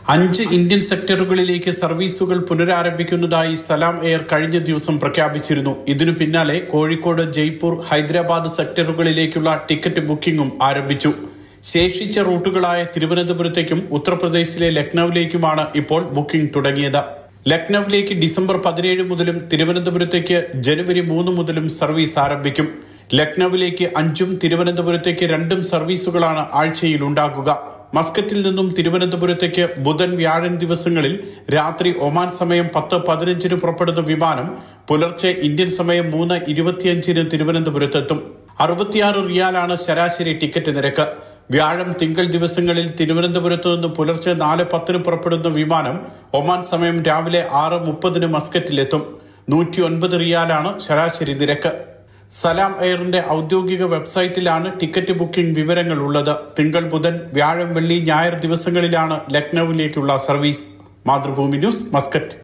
അഞ്ച് ഇന്ത്യൻ സെക്ടറുകളിലേക്ക് സർവീസുകൾ പുനരാരംഭിക്കുന്നതായി സലാം എയർ കഴിഞ്ഞ ദിവസം പ്രഖ്യാപിച്ചിരുന്നു ഇതിനു പിന്നാലെ കോഴിക്കോട് ജയ്പൂർ ഹൈദരാബാദ് സെക്ടറുകളിലേക്കുള്ള ടിക്കറ്റ് ബുക്കിംഗും ആരംഭിച്ചു ശേഷിച്ച റൂട്ടുകളായ തിരുവനന്തപുരത്തേക്കും ഉത്തർപ്രദേശിലെ ലക്നൌവിലേക്കുമാണ് ഇപ്പോൾ ബുക്കിംഗ് തുടങ്ങിയത് ലക്നൌവിലേക്ക് ഡിസംബർ പതിനേഴ് മുതലും തിരുവനന്തപുരത്തേക്ക് ജനുവരി മൂന്ന് മുതലും സർവീസ് ആരംഭിക്കും ലക്നൌവിലേക്ക് അഞ്ചും തിരുവനന്തപുരത്തേക്ക് രണ്ടും സർവീസുകളാണ് ആഴ്ചയിൽ ഉണ്ടാകുക മസ്കറ്റിൽ നിന്നും തിരുവനന്തപുരത്തേക്ക് ബുധൻ വ്യാഴൻ ദിവസങ്ങളിൽ രാത്രി ഒമാൻ സമയം പത്ത് പതിനഞ്ചിന് പുറപ്പെടുന്ന വിമാനം പുലർച്ചെ ഇന്ത്യൻ സമയം മൂന്ന് ഇരുപത്തിയഞ്ചിന് തിരുവനന്തപുരത്തെത്തും അറുപത്തിയാറ് റിയാലാണ് ശരാശരി ടിക്കറ്റ് നിരക്ക് വ്യാഴം തിങ്കൾ ദിവസങ്ങളിൽ തിരുവനന്തപുരത്ത് നിന്ന് പുലർച്ചെ നാല് പത്തിന് പുറപ്പെടുന്ന വിമാനം ഒമാൻ സമയം രാവിലെ ആറ് മുപ്പതിന് മസ്കറ്റിലെത്തും നൂറ്റി ഒൻപത് റിയാലാണ് ശരാശരി നിരക്ക് സലാം എയറിന്റെ ഔദ്യോഗിക വെബ്സൈറ്റിലാണ് ടിക്കറ്റ് ബുക്കിംഗ് വിവരങ്ങൾ ഉള്ളത് തിങ്കൾ ബുധൻ വ്യാഴം വെള്ളി ഞായർ ദിവസങ്ങളിലാണ് ലക്നൌവിലേക്കുള്ള സർവീസ് മാതൃഭൂമി ന്യൂസ് മസ്കറ്റ്